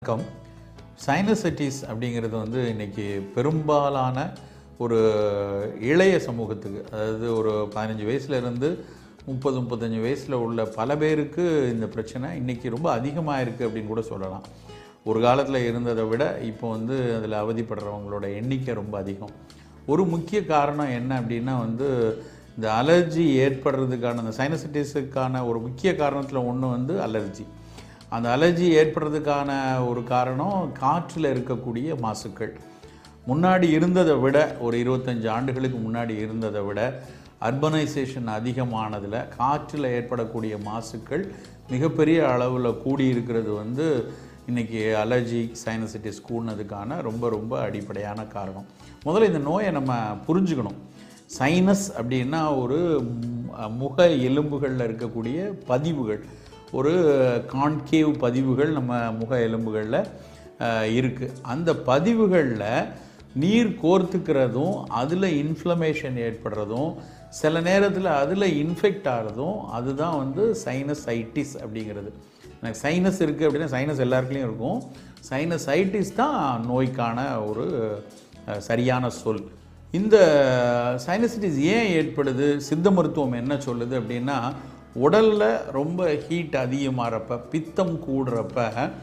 வணக்கம் சைனசைட்டிஸ் அப்படிங்கிறது வந்து இன்னைக்கு பெரும்பாலான ஒரு இளைய சமூகத்துக்கு அதாவது ஒரு பதினஞ்சு வயசுல இருந்து முப்பது முப்பத்தஞ்சு வயசில் உள்ள பல பேருக்கு இந்த பிரச்சனை இன்னைக்கு ரொம்ப அதிகமாக இருக்குது அப்படின்னு கூட சொல்லலாம் ஒரு காலத்தில் இருந்ததை விட இப்போ வந்து அதில் அவதிப்படுறவங்களோட எண்ணிக்கை ரொம்ப அதிகம் ஒரு முக்கிய காரணம் என்ன அப்படின்னா வந்து இந்த அலர்ஜி ஏற்படுறதுக்கான அந்த சைனசைட்டிஸுக்கான ஒரு முக்கிய காரணத்தில் ஒன்று வந்து அலர்ஜி அந்த அலர்ஜி ஏற்படுறதுக்கான ஒரு காரணம் காற்றில் இருக்கக்கூடிய மாசுக்கள் முன்னாடி இருந்ததை விட ஒரு இருபத்தஞ்சு ஆண்டுகளுக்கு முன்னாடி இருந்ததை விட அர்பனைசேஷன் அதிகமானதில் காற்றில் ஏற்படக்கூடிய மாசுக்கள் மிகப்பெரிய அளவில் கூடி இருக்கிறது வந்து இன்றைக்கி அலர்ஜி சைனசிட்டிஸ் கூடினதுக்கான ரொம்ப ரொம்ப அடிப்படையான காரணம் முதல்ல இந்த நோயை நம்ம புரிஞ்சுக்கணும் சைனஸ் அப்படின்னா ஒரு ம், முக எலும்புகளில் இருக்கக்கூடிய பதிவுகள் ஒரு கான்கேவ் பதிவுகள் நம்ம முக எலும்புகளில் இருக்குது அந்த பதிவுகளில் நீர் கோர்த்துக்கிறதும் அதில் இன்ஃப்ளமேஷன் ஏற்படுறதும் சில நேரத்தில் அதில் இன்ஃபெக்ட் ஆகிறதும் அதுதான் வந்து சைனசைட்டிஸ் அப்படிங்கிறது எனக்கு சைனஸ் இருக்குது அப்படின்னா சைனஸ் எல்லாருக்குலேயும் இருக்கும் சைனசைட்டிஸ் தான் நோய்க்கான ஒரு அஹ், சரியான சொல் இந்த சைனசிட்டிஸ் ஏன் ஏற்படுது சித்த மருத்துவம் என்ன சொல்லுது அப்படின்னா உடலில் ரொம்ப ஹீட் அதிகமாகிறப்ப பித்தம் கூடுறப்ப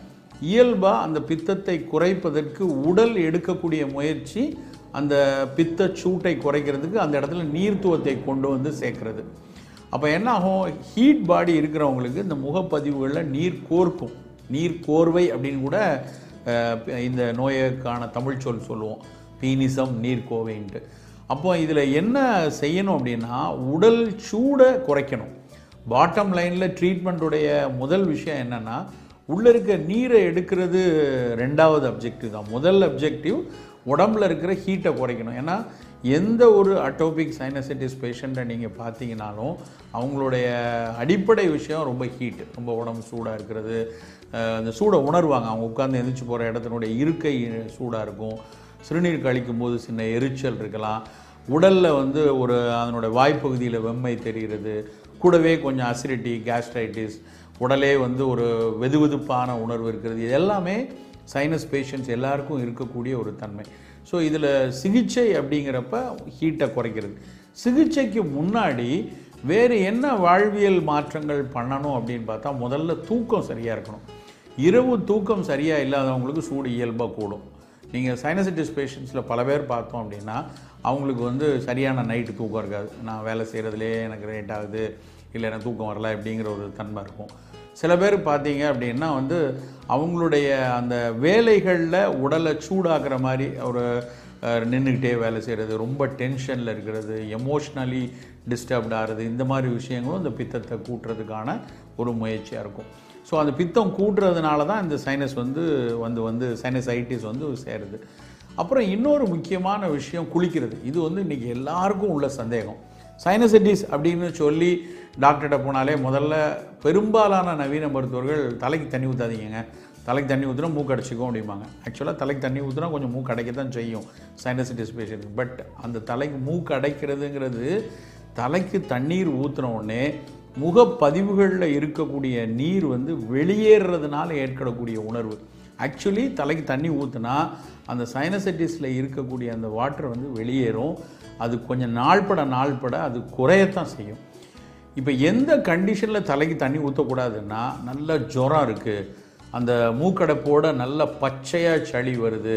இயல்பாக அந்த பித்தத்தை குறைப்பதற்கு உடல் எடுக்கக்கூடிய முயற்சி அந்த பித்த சூட்டை குறைக்கிறதுக்கு அந்த இடத்துல நீர்த்துவத்தை கொண்டு வந்து சேர்க்கறது அப்போ என்ன ஆகும் ஹீட் பாடி இருக்கிறவங்களுக்கு இந்த முகப்பதிவுகளில் நீர் கோர்க்கும் நீர் கோர்வை அப்படின்னு கூட அஹ், இந்த நோய்க்கான தமிழ் சொல் சொல்லுவோம் பீனிசம் நீர் கோவைன்ட்டு அப்போ இதில் என்ன செய்யணும் அப்படின்னா உடல் சூடை குறைக்கணும் பாட்டம் லைனில் ட்ரீட்மெண்ட்டுடைய முதல் விஷயம் என்னென்னா உள்ளே இருக்க நீரை எடுக்கிறது ரெண்டாவது அப்ஜெக்டிவ் தான் முதல் அப்ஜெக்டிவ் உடம்புல இருக்கிற ஹீட்டை குறைக்கணும் ஏன்னா எந்த ஒரு அட்டோபிக் சைனசைட்டிஸ் பேஷண்ட்டை நீங்கள் பார்த்தீங்கனாலும் அவங்களுடைய அடிப்படை விஷயம் ரொம்ப ஹீட் ரொம்ப உடம்பு சூடாக இருக்கிறது அஹ் அந்த சூடை உணர்வாங்க அவங்க உட்கார்ந்து எந்திரிச்சு போகிற இடத்தினுடைய இருக்கை சூடாக இருக்கும் சிறுநீர் கழிக்கும் போது சின்ன எரிச்சல் இருக்கலாம் உடலில் வந்து ஒரு அதனோட வாய்ப்பகுதியில் வெம்மை தெரிகிறது கூடவே கொஞ்சம் அசிடிட்டி கேஸ்ட்ரைட்டிஸ் உடலே வந்து ஒரு வெதுவெதுப்பான உணர்வு இருக்கிறது இது எல்லாமே சைனஸ் பேஷண்ட்ஸ் எல்லாருக்கும் இருக்கக்கூடிய ஒரு தன்மை ஸோ இதில் சிகிச்சை அப்படிங்கிறப்ப ஹீட்டை குறைக்கிறது சிகிச்சைக்கு முன்னாடி வேறு என்ன வாழ்வியல் மாற்றங்கள் பண்ணணும் அப்படின்னு பார்த்தா முதல்ல தூக்கம் சரியாக இருக்கணும் இரவு தூக்கம் சரியாக இல்லாதவங்களுக்கு சூடு இயல்பாக கூடும் நீங்கள் சைனசிட்டிஸ் பேஷண்ட்ஸில் பல பேர் பார்த்தோம் அப்படின்னா அவங்களுக்கு வந்து சரியான நைட்டு தூக்கம் இருக்காது நான் வேலை செய்கிறதுலே எனக்கு லேட் ஆகுது இல்லை எனக்கு தூக்கம் வரல அப்படிங்கிற ஒரு தன்மை இருக்கும் சில பேர் பார்த்தீங்க அப்படின்னா வந்து அவங்களுடைய அந்த வேலைகளில் உடலை சூடாக்குற மாதிரி ஒரு நின்றுக்கிட்டே வேலை செய்கிறது ரொம்ப டென்ஷனில் இருக்கிறது எமோஷ்னலி டிஸ்டர்ப்ட் ஆகிறது இந்த மாதிரி விஷயங்களும் இந்த பித்தத்தை கூட்டுறதுக்கான ஒரு முயற்சியாக இருக்கும் ஸோ அந்த பித்தம் கூட்டுறதுனால தான் இந்த சைனஸ் வந்து வந்து வந்து சைனசைட்டிஸ் வந்து சேருது அப்புறம் இன்னொரு முக்கியமான விஷயம் குளிக்கிறது இது வந்து இன்றைக்கி எல்லாருக்கும் உள்ள சந்தேகம் சைனசைட்டிஸ் அப்படின்னு சொல்லி டாக்டர்கிட்ட போனாலே முதல்ல பெரும்பாலான நவீன மருத்துவர்கள் தலைக்கு தண்ணி ஊற்றாதீங்க தலைக்கு தண்ணி ஊற்றினா மூக்கு அடைச்சிக்கும் அப்படிம்பாங்க ஆக்சுவலாக தலைக்கு தண்ணி ஊற்றினா கொஞ்சம் மூக்கு அடைக்க தான் செய்யும் சைனசிட்டிஸ் பேஷண்ட் பட் அந்த தலைக்கு மூக்கு அடைக்கிறதுங்கிறது தலைக்கு தண்ணீர் ஊற்றின உடனே முகப்பதிவுகளில் இருக்கக்கூடிய நீர் வந்து வெளியேறதுனால ஏற்படக்கூடிய உணர்வு ஆக்சுவலி தலைக்கு தண்ணி ஊற்றுனா அந்த சைனசைட்டிஸில் இருக்கக்கூடிய அந்த வாட்டர் வந்து வெளியேறும் அது கொஞ்சம் நாள்பட நாள்பட அது குறையத்தான் செய்யும் இப்போ எந்த கண்டிஷனில் தலைக்கு தண்ணி ஊற்றக்கூடாதுன்னா நல்ல ஜுரம் இருக்குது அந்த மூக்கடைப்போட நல்ல பச்சையாக சளி வருது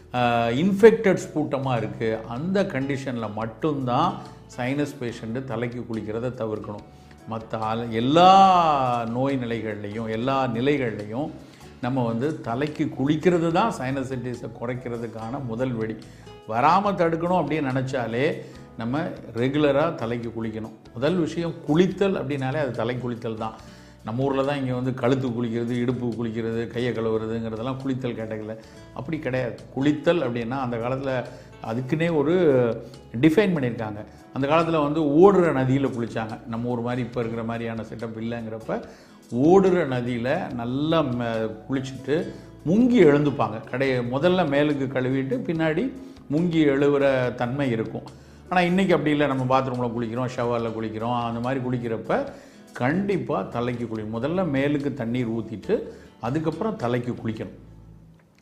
இன்ஃபெக்டட் ஸ்பூட்டமாக இருக்குது அந்த கண்டிஷனில் மட்டும்தான் சைனஸ் பேஷண்ட்டு தலைக்கு குளிக்கிறத தவிர்க்கணும் மற்ற ஆள் எல்லா நோய் நிலைகள்லையும் எல்லா நிலைகள்லையும் நம்ம வந்து தலைக்கு குளிக்கிறது தான் சைனசைட்டிஸை குறைக்கிறதுக்கான முதல் வெடி வராமல் தடுக்கணும் அப்படின்னு நினச்சாலே நம்ம ரெகுலராக தலைக்கு குளிக்கணும் முதல் விஷயம் குளித்தல் அப்படின்னாலே அது தலை குளித்தல் தான் நம்ம ஊரில் தான் இங்கே வந்து கழுத்து குளிக்கிறது இடுப்பு குளிக்கிறது கையை கழுவுறதுங்கிறதெல்லாம் குளித்தல் கேட்டகரியில் அப்படி கிடையாது குளித்தல் அப்படின்னா அந்த காலத்தில் அதுக்குன்னே ஒரு டிஃபைன் பண்ணியிருக்காங்க அந்த காலத்தில் வந்து ஓடுற நதியில் குளித்தாங்க நம்ம ஊர் மாதிரி இப்போ இருக்கிற மாதிரியான செட்டப் இல்லைங்கிறப்ப ஓடுற நதியில் நல்லா ம- குளிச்சுட்டு முங்கி எழுந்துப்பாங்க கடைய முதல்ல மேலுக்கு கழுவிட்டு பின்னாடி முங்கி எழுவுற தன்மை இருக்கும் ஆனால் இன்றைக்கி அப்படி இல்லை நம்ம பாத்ரூமில் குளிக்கிறோம் ஷவரில் குளிக்கிறோம் அந்த மாதிரி குளிக்கிறப்ப கண்டிப்பாக தலைக்கு குளி முதல்ல மேலுக்கு தண்ணீர் ஊற்றிட்டு அதுக்கப்புறம் தலைக்கு குளிக்கணும்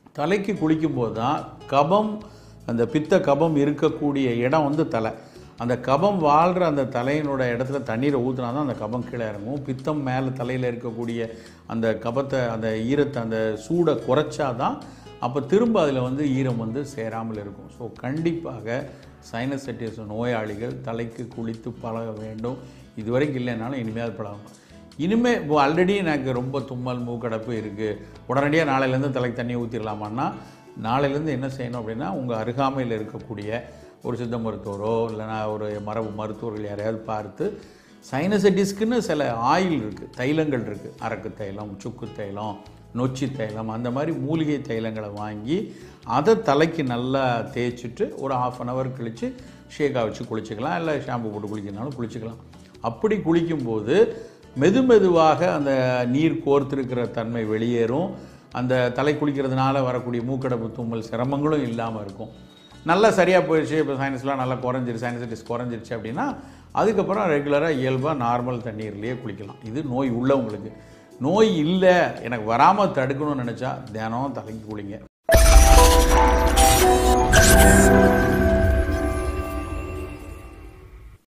தலைக்கு குளிக்கும்போது தான் கபம் அந்த பித்த கபம் இருக்கக்கூடிய இடம் வந்து தலை அந்த கபம் வாழ்கிற அந்த தலையினோட இடத்துல தண்ணீரை ஊற்றினா தான் அந்த கபம் கீழே இறங்கும் பித்தம் மேலே தலையில் இருக்கக்கூடிய அந்த கபத்தை அந்த ஈரத்தை அந்த சூடை குறைச்சா தான் அப்போ திரும்ப அதில் வந்து ஈரம் வந்து சேராமல் இருக்கும் ஸோ கண்டிப்பாக சைனசைட்டிஸ் நோயாளிகள் தலைக்கு குளித்து பழக வேண்டும் இதுவரைக்கும் இல்லைனாலும் இனிமேல் பழகணும் இனிமேல் இப்போ ஆல்ரெடி எனக்கு ரொம்ப தும்மல் மூக்கடைப்பு இருக்குது உடனடியாக நாளையிலேருந்து தலைக்கு தண்ணி ஊற்றிடலாமான்னா நாளையிலேருந்து என்ன செய்யணும் அப்படின்னா உங்கள் அருகாமையில் இருக்கக்கூடிய ஒரு சித்த மருத்துவரோ இல்லைனா ஒரு மரபு மருத்துவர்கள் யாரையாவது பார்த்து சைனசைட்டிஸ்க்குன்னு சில ஆயில் இருக்குது தைலங்கள் இருக்குது அரக்கு தைலம் சுக்கு தைலம் நொச்சி தைலம் அந்த மாதிரி மூலிகை தைலங்களை வாங்கி அதை தலைக்கு நல்லா தேய்ச்சிட்டு ஒரு ஆஃப் அன் ஹவர் கழித்து ஷேக்காக வச்சு குளிச்சுக்கலாம் இல்லை ஷாம்பு போட்டு குளிக்கிறனாலும் குளிச்சுக்கலாம் அப்படி குளிக்கும்போது மெது மெதுவாக அந்த நீர் கோர்த்திருக்கிற தன்மை வெளியேறும் அந்த தலை குளிக்கிறதுனால வரக்கூடிய மூக்கடப்பு தும்மல் சிரமங்களும் இல்லாமல் இருக்கும் நல்லா சரியாக போயிடுச்சு இப்போ சைனஸ்லாம் நல்லா குறைஞ்சிருச்சு சைனசைட்டிஸ் குறைஞ்சிருச்சு அப்படின்னா அதுக்கப்புறம் ரெகுலராக இயல்பாக நார்மல் தண்ணீர்லேயே குளிக்கலாம் இது நோய் உள்ளவங்களுக்கு நோய் இல்லை எனக்கு வராமல் தடுக்கணும்னு நினச்சா தினம் தலைக்கு குளிங்க